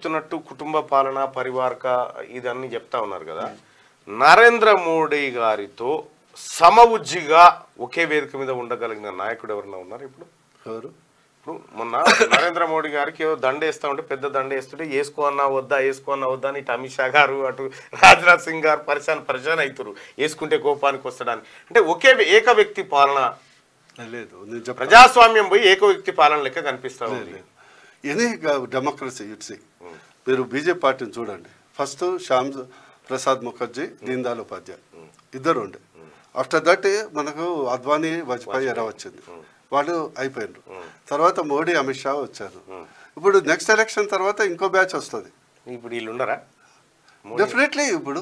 చెప్తున్నట్టు కుటుంబ పాలన పరివారక ఇదన్నీ చెప్తా ఉన్నారు కదా నరేంద్ర మోడీ గారితో సమవుజ్జిగా ఒకే వేదిక మీద ఉండగలిగిన నాయకుడు ఎవరైనా ఉన్నారు ఇప్పుడు ఎవరు ఇప్పుడు మొన్న నరేంద్ర మోడీ గారికి ఏదో దండ వేస్తా ఉంటే పెద్ద దండ వేస్తుంటే వేసుకో అన్నా వద్దా వేసుకో అన్నా వద్దా అని ఇటు అమిత్ షా గారు అటు రాజ్నాథ్ సింగ్ గారు పరిశాన్ పరిశాన్ అవుతారు వేసుకుంటే కోపానికి వస్తాడని అంటే ఒకే ఏక వ్యక్తి పాలన లేదు నేను చెప్ప ప్రజాస్వామ్యం పోయి ఏక వ్యక్తి పాలన లెక్క కనిపిస్తా ఉంది ఎనీ డెమోక్రసీ ఇట్స్ మీరు బీజేపీ పార్టీని చూడండి ఫస్ట్ శ్యామ్ ప్రసాద్ ముఖర్జీ దీన్ దయాళ్ ఉపాధ్యాయ్ ఇద్దరు ఉండే ఆఫ్టర్ దట్ మనకు అద్వానీ వాజ్పేయి ఎరా వచ్చింది వాళ్ళు అయిపోయినారు తర్వాత మోడీ అమిత్ షా వచ్చారు ఇప్పుడు నెక్స్ట్ ఎలక్షన్ తర్వాత ఇంకో బ్యాచ్ వస్తుంది ఇప్పుడు వీళ్ళు ఉండరా మోడీ- డెఫినెట్లీ ఇప్పుడు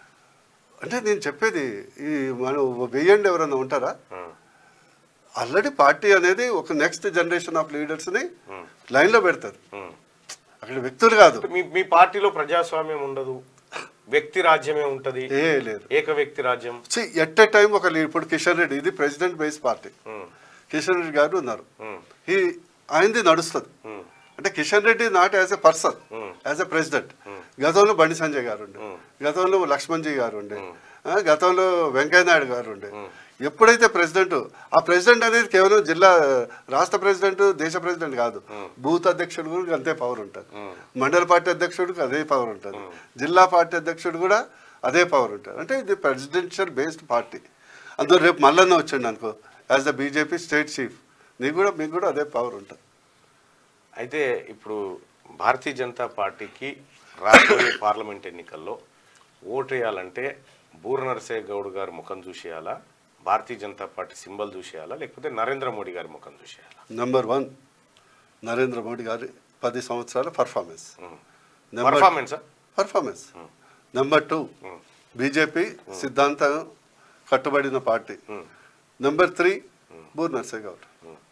అంటే నేను చెప్పేది ఈ మనం వెయ్యండి ఎవరైనా ఉంటారా ఆ, ఆల్రెడీ పార్టీ అనేది ఒక నెక్స్ట్ జనరేషన్ ఆఫ్ లీడర్స్ని లైన్లో పెడతారు ఉమ్. అక్కడ వ్యక్తులు కాదు మీ మీ పార్టీలో ప్రజాస్వామ్యం ఉండదు వ్యక్తి రాజ్యమే ఉంటది ఏ లేరు ఏక వ్యక్తి రాజ్యం ఎట్ ఎ టైం ఒక lead- ఇప్పుడు కిషన్ రెడ్డి ఇది president base party um, Kishan Reddy గారు ఉన్నారు ఉమ్, ఈ ఆయనది నడుస్తుంది ఉమ్, అంటే Kishan Reddy not as a person Hmm. As a president గతంలో బండి సంజయ్ గారు ఉండే గతంలో లక్ష్మణ్జీ గారు ఉండే ఆ, గతంలో వెంకయ్య నాయుడు గారు ఉండే ఎప్పుడైతే ప్రెసిడెంట్ ఆ ప్రెసిడెంట్ అనేది కేవలం జిల్లా రాష్ట్ర ప్రెసిడెంట్ దేశ ప్రెసిడెంట్ కాదు బూత్ అధ్యక్షుడు కూడా అంతే పవర్ ఉంటుంది మండల పార్టీ అధ్యక్షుడికి అదే పవర్ ఉంటుంది జిల్లా పార్టీ అధ్యక్షుడు కూడా అదే పవర్ ఉంటుంది అంటే ఇది ప్రెసిడెన్షియల్ బేస్డ్ పార్టీ అందులో రేపు మల్లన్న వచ్చిండు అనుకో as the BJP state chief నీకు కూడా మీకు కూడా అదే పవర్ ఉంటుంది అయితే ఇప్పుడు భారతీయ జనతా పార్టీకి రాబోయే పార్లమెంట్ ఎన్నికల్లో ఓటు వేయాలంటే బూర నరసయ్య గౌడ్ గారి ముఖం చూసేయాలా భారతీయ జనతా పార్టీ సింబల్ చూసేయాలా లేకపోతే నరేంద్ర మోడీ గారి ముఖం చూసేయాలా నెంబర్ వన్ నరేంద్ర మోడీ గారి పది సంవత్సరాల performance number performance performance number two BJP సిద్ధాంతం కట్టుబడిన party number three Boor Narse Goud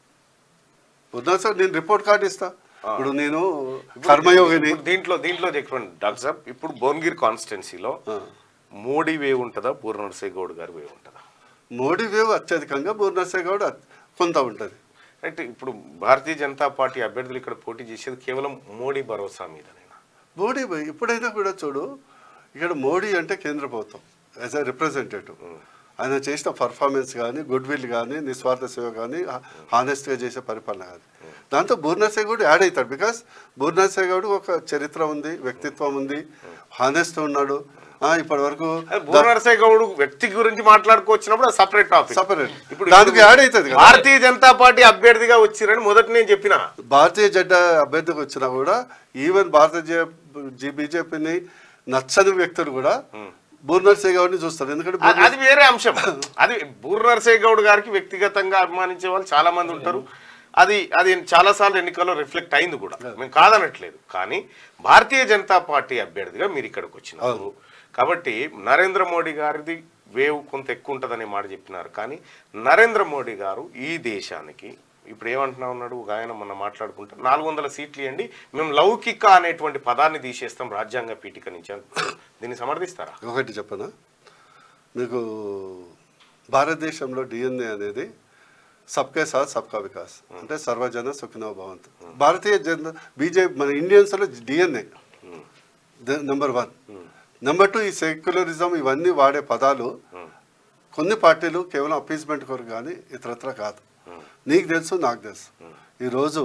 Boor Narse నేను రిపోర్ట్ కార్డు ఇస్తా ఇప్పుడు నేను కర్మయోగిని ఇప్పుడు దీంట్లో దీంట్లో చెప్పండి డాక్టర్ సాబ్ ఇప్పుడు భువనగిరి కాన్స్టిట్యున్సీలో మోడీ వేవ్ ఉంటుందా బూర నరసయ్య గౌడ్ గారి వేవ్ ఉంటుందా మోడీ వేవ్ అత్యధికంగా బూర్ నర్సే గౌడ్ అత్- కొంత ఉంటుంది అంటే ఇప్పుడు భారతీయ జనతా పార్టీ అభ్యర్థులు ఇక్కడ పోటీ చేసేది కేవలం మోడీ భరోసా మీదనేనా మోడీ ఎప్పుడైనా కూడా చూడు ఇక్కడ మోడీ అంటే కేంద్ర ప్రభుత్వం యాజ్ ఎ రిప్రజెంటేటివ్ ఆయన చేసిన పర్ఫార్మెన్స్ కానీ గుడ్ విల్ కానీ నిస్వార్థ సేవ కానీ హానెస్ట్గా చేసే పరిపాలన కానీ దాంతో బూర్నసే కూడా యాడ్ అవుతాడు బికాస్ బూర్నసే గౌడ్ ఒక చరిత్ర ఉంది వ్యక్తిత్వం ఉంది హానెస్ట్ ఉన్నాడు ఆ, ఇప్పటి వరకు బూర నరసయ్య గౌడ్ వ్యక్తి గురించి మాట్లాడుకోవచ్చినప్పుడు సపరేట్ టాపిక్ సపరేట్ ఇప్పుడు దానికి యాడ్ అవుతుంది కదా భారతీయ జనతా పార్టీ అభ్యర్థిగా వచ్చిరని మొదటి నేను చెప్పిన భారతీయ జెండా అభ్యర్థికి వచ్చినా కూడా ఈవెన్ భారతీయ బీజేపీని నచ్చని వ్యక్తులు కూడా బూర్నర్సే గౌడ్ని చూస్తారు ఎందుకంటే అది- అది వేరే అంశం అది బూర నరసయ్య గౌడ్ గారికి వ్యక్తిగతంగా అభిమానించే వాళ్ళు చాలా మంది ఉంటారు అది అది చాలా సార్లు ఎన్నికల్లో రిఫ్లెక్ట్ అయింది కూడా మేము కాదనట్లేదు కానీ భారతీయ జనతా పార్టీ అభ్యర్థిగా మీరు ఇక్కడికి వచ్చినారు కాబట్టి నరేంద్ర మోడీ గారిది వేవ్ కొంత ఎక్కువ ఉంటుందనే మాట చెప్పినారు కానీ నరేంద్ర మోడీ గారు ఈ దేశానికి ఇప్పుడు ఏమంటున్నా ఉన్నాడు ఒక ఆయన మొన్న మాట్లాడుకుంటే నాలుగు వందల సీట్లు ఇవ్వండి మేము లౌకిక అనేటువంటి పదాన్ని తీసేస్తాం రాజ్యాంగ పీఠిక నుంచి అంటున్నారు. దీన్ని సమర్థిస్తారా ఒకటి చెప్పనా మీకు భారతదేశంలో డిఎన్ఏ అనేది సబ్కే సాత్ సబ్కా వికాస్ అంటే సర్వజన సుఖినో భవంతు భారతీయ జన బీజేపీ మన ఇండియన్స్లో DNA number one number two ఈ సెక్యులరిజం ఇవన్నీ వాడే పదాలు కొన్ని పార్టీలు కేవలం అపీస్మెంట్ కొరకు కానీ ఇతరత్ర కాదు నీకు తెలుసు నాకు తెలుసు ఈరోజు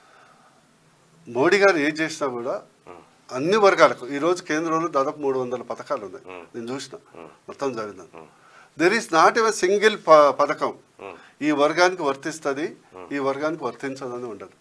మోడీ గారు ఏం చేసినా కూడా అన్ని వర్గాలకు ఈరోజు కేంద్రంలో దాదాపు మూడు వందల పథకాలు ఉన్నాయి నేను చూసిన మొత్తం చదివినాను there is not even single పథకం ఈ వర్గానికి వర్తిస్తుంది ఈ వర్గానికి వర్తించదని ఉండదు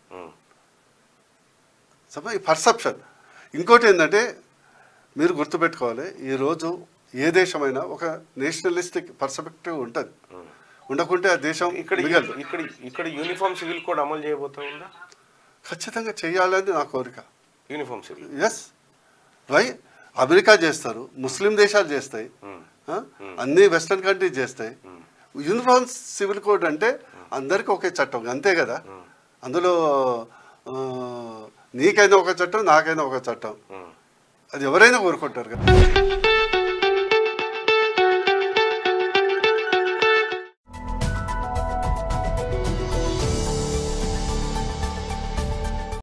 సమ ఈ పర్సెప్షన్ ఇంకోటి ఏంటంటే మీరు గుర్తుపెట్టుకోవాలి ఈరోజు ఏ దేశమైనా ఒక నేషనలిస్టిక్ పర్స్పెక్టివ్ ఉంటుంది ఉండకుంటే ఆ దేశం ఇక్కడ మిగలదు ఇక్కడ ఇక్కడ యూనిఫామ్ సివిల్ కోడ్ అమలు చేయబోతా ఉందా ఖచ్చితంగా చేయాలని నా కోరిక యూనిఫామ్ సివిల్ ఎస్ వై అమెరికా చేస్తారు ముస్లిం దేశాలు చేస్తాయి ఆ? అన్ని వెస్ట్రన్ కంట్రీస్ చేస్తాయి యూనిఫామ్ సివిల్ కోడ్ అంటే అందరికీ ఒకే చట్టం అంతే కదా అందులో ఆ, నీకైనా ఒక చట్టం నాకైనా ఒక చట్టం అది ఎవరైనా కోరుకుంటారు కదా